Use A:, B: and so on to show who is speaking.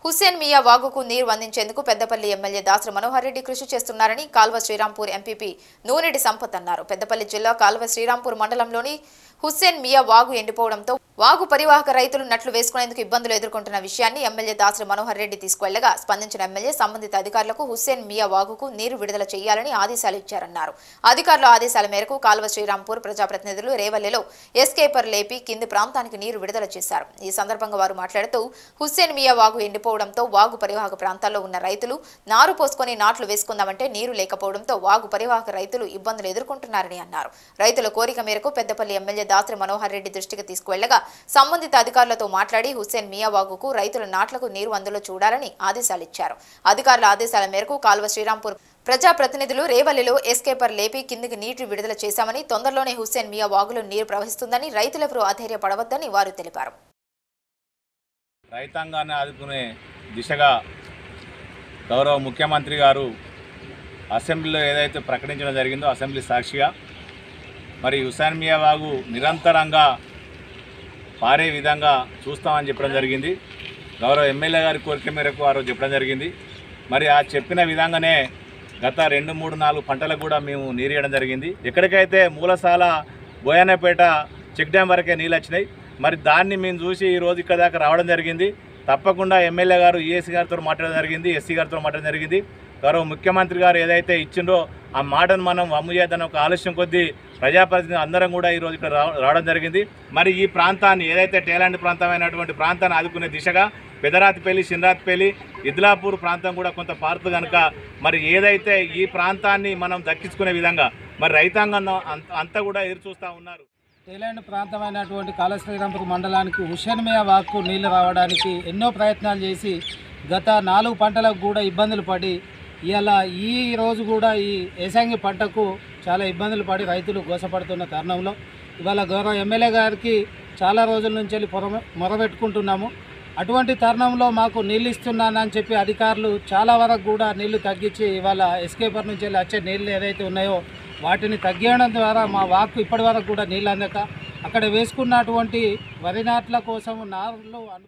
A: హుస్సేన్ మియా వాగుకు నీరు అందించేందుకు పెద్దపల్లి ఎమ్మెల్యే దాసరి మనోహర్ రెడ్డి కృషి చేస్తున్నారని కాల్వ శ్రీరాంపూర్ ఎంపీపీ నూనెడి సంపత్ అన్నారు పెద్దపల్లి జిల్లా కాల్వ శ్రీరాంపూర్ మండలంలోని హుస్సేన్ మియా వాగు ఎండిపోవడంతో వాగు పరివాహక రైతులు నట్లు వేసుకునేందుకు ఇబ్బందులు ఎదుర్కొంటున్న విషయాన్ని ఎమ్మెల్యే దాసరి మనోహర్ రెడ్డి తీసుకువెళ్లగా స్పందించిన ఎమ్మెల్యే సంబంధిత అధికారులకు హుస్సేన్ మియా వాగుకు నీరు విడుదల చేయాలని ఆదేశాలు ఇచ్చారన్నారు అధికారుల ఆదేశాల మేరకు కాల్వ శ్రీరాంపూర్ ప్రజాప్రతినిధులు రేవల్లెలో ఎస్కేపర్ లేపి కింది ప్రాంతానికి నీరు విడుదల చేశారు ఈ సందర్భంగా వారు మాట్లాడుతూ హుస్సేన్ మియా వాగు ఎండిపోవడంతో వాగు పరివాహక ప్రాంతాల్లో ఉన్న రైతులు నారు పోసుకొని నాట్లు వేసుకుందామంటే నీరు లేకపోవడంతో వాగు పరివాహక రైతులు ఇబ్బందులు ఎదుర్కొంటున్నారని అన్నారు రైతుల కోరిక మేరకు పెద్దపల్లి ఎమ్మెల్యే దాసరి మనోహర్ రెడ్డి దృష్టికి తీసుకువెళ్లగా సంబంధిత అధికారులతో మాట్లాడి హుస్సేన్ మియా వాగుకు రైతుల నాట్లకు నీరు అందులో చూడాలని ఆదేశాలు ఇచ్చారు అధికారుల ఆదేశాల మేరకు కాల్వ శ్రీరాంపూర్ ప్రజాప్రతినిధులు రేవల్లిలో ఎస్కేపర్ లేపి కిందికి నీటి విడుదల చేశామని తొందరలోనే హుస్సేన్ మియా వాగులో నీరు ప్రవహిస్తుందని రైతులెవరూ అధైర్యపడవద్దని వారు తెలిపారు
B: రైతాంగాన్ని ఆదుకునే దిశగా గౌరవ ముఖ్యమంత్రి గారు అసెంబ్లీలో ఏదైతే ప్రకటించడం జరిగిందో అసెంబ్లీ సాక్షిగా మరి హుసేన్ మియా వాగు నిరంతరంగా పారే విధంగా చూస్తామని చెప్పడం జరిగింది గౌరవ ఎమ్మెల్యే గారి కోరిక మేరకు వారు చెప్పడం జరిగింది మరి ఆ చెప్పిన విధంగానే గత రెండు మూడు నాలుగు పంటలకు కూడా మేము నీరేయడం జరిగింది ఎక్కడికైతే మూలసాల బోయన్నపేట చెక్ డ్యామ్ వరకే నీళ్ళు వచ్చినాయి మరి దాన్ని మేము చూసి ఈ రోజు ఇక్కడ దాకా రావడం జరిగింది తప్పకుండా ఎమ్మెల్యే గారు ఈఎస్సీ గారితో మాట్లాడడం జరిగింది ఎస్సీ గారితో మాట్లాడడం జరిగింది గౌరవ ముఖ్యమంత్రి గారు ఏదైతే ఇచ్చిండో ఆ మాటను మనం అమ్ము చేద్దాం ఒక ఆలస్యం కొద్దీ ప్రజాప్రతినిధులు అందరం కూడా ఈరోజు ఇక్కడ రావ- రావడం జరిగింది మరి ఈ ప్రాంతాన్ని ఏదైతే టేలాండ్ ప్రాంతమైనటువంటి ప్రాంతాన్ని ఆదుకునే దిశగా పెదరాతిపల్లి చిన్నరాతిపల్లి ఇద్లాపూర్ ప్రాంతం కూడా కొంత పారుతుంది కనుక మరి ఏదైతే ఈ ప్రాంతాన్ని మనం దక్కించుకునే విధంగా మరి రైతాంగం అంత అంతా కూడా ఎదురు చూస్తూ ఉన్నారు
C: థైలాండ్ ప్రాంతమైనటువంటి కాళశ్రీరాంపురం మండలానికి హుషన్మియా వాక్కు నీళ్లు రావడానికి ఎన్నో ప్రయత్నాలు చేసి గత నాలుగు పంటలకు కూడా ఇబ్బందులు పడి ఇలా ఈ రోజు కూడా ఈ ఏసాంగి పంటకు చాలా ఇబ్బందులు పడి రైతులు గోసపడుతున్న తరుణంలో ఇవాళ గౌరవ ఎమ్మెల్యే గారికి చాలా రోజుల నుంచి వెళ్ళి పొర మొరబెట్టుకుంటున్నాము అటువంటి తరుణంలో మాకు నీళ్ళు ఇస్తున్నానని చెప్పి అధికారులు చాలా వరకు కూడా నీళ్లు తగ్గించి ఇవాళ ఎస్కేపర్ నుంచి వెళ్ళి వచ్చే నీళ్ళు ఏదైతే ఉన్నాయో వాటిని తగ్గించడం ద్వారా మా వాక్కు ఇప్పటి వరకు కూడా నీళ్ళు అందక అక్కడ వేసుకున్నటువంటి వరి నాట్ల కోసం నార్లు అను